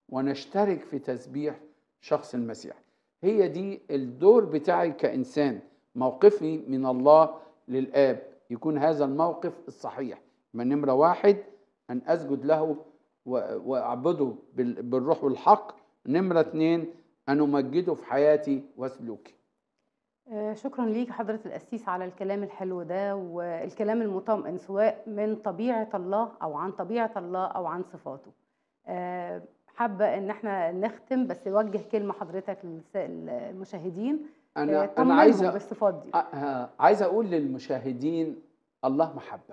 ونشترك في تسبيح شخص المسيح هي دي الدور بتاعي كإنسان موقفي من الله للآب يكون هذا الموقف الصحيح من نمرة واحد أن أسجد له و- وأعبده بال- بالروح والحق نمرة اتنين أن أمجده في حياتي وسلوكي آه، شكرا ليك حضرة القسيس على الكلام الحلو ده والكلام المطمئن سواء من طبيعة الله أو عن طبيعة الله أو عن صفاته آه، حابة إن احنا نختم بس وجه كلمة حضرتك للمشاهدين أنا أنا طمنهم عايز أ- بالصفات دي أ- آه، عايز اقول للمشاهدين الله محبه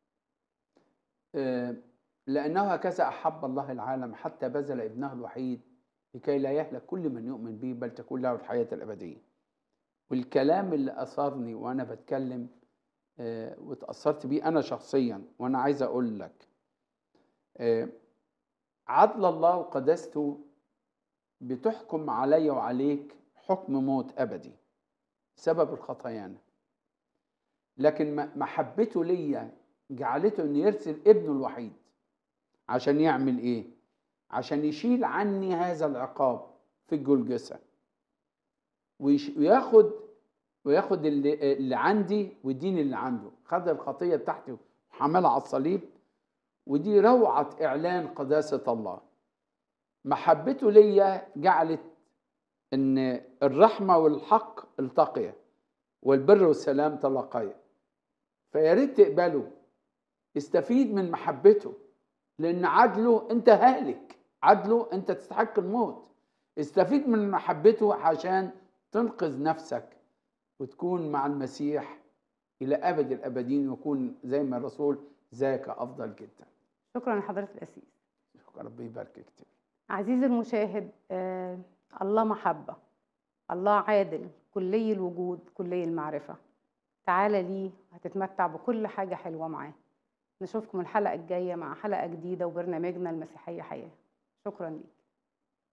آه، لانه هكذا احب الله العالم حتى بذل ابنه الوحيد لكي لا يهلك كل من يؤمن به بل تكون له الحياه الابديه والكلام اللي اثرني وانا بتكلم آه، واتاثرت بيه انا شخصيا وانا عايز اقول لك آه، عدل الله وقداسته بتحكم علي وعليك حكم موت ابدي سبب الخطايانا لكن م- محبته ليا جعلته انه يرسل ابنه الوحيد عشان يعمل ايه عشان يشيل عني هذا العقاب في الجلجسة ويش- وياخد وياخد اللي, اللي عندي ويديني اللي عنده خد الخطية بتاعتي وحملها على الصليب ودي روعة إعلان قداسة الله محبته ليا جعلت ان الرحمه والحق التقيا والبر والسلام تلاقيا فيا ريت تقبلوا استفيد من محبته لان عدله انت هالك عدله انت تستحق الموت استفيد من محبته عشان تنقذ نفسك وتكون مع المسيح الى ابد الابدين ويكون زي ما الرسول ذاك افضل جدا شكرا لحضرة القسيس ربي يباركك كتير عزيزي المشاهد آه الله محبة الله عادل كلي الوجود كلي المعرفة تعالى ليه هتتمتع بكل حاجة حلوة معاه نشوفكم الحلقة الجاية مع حلقة جديدة وبرنامجنا المسيحية حياة شكرا ليك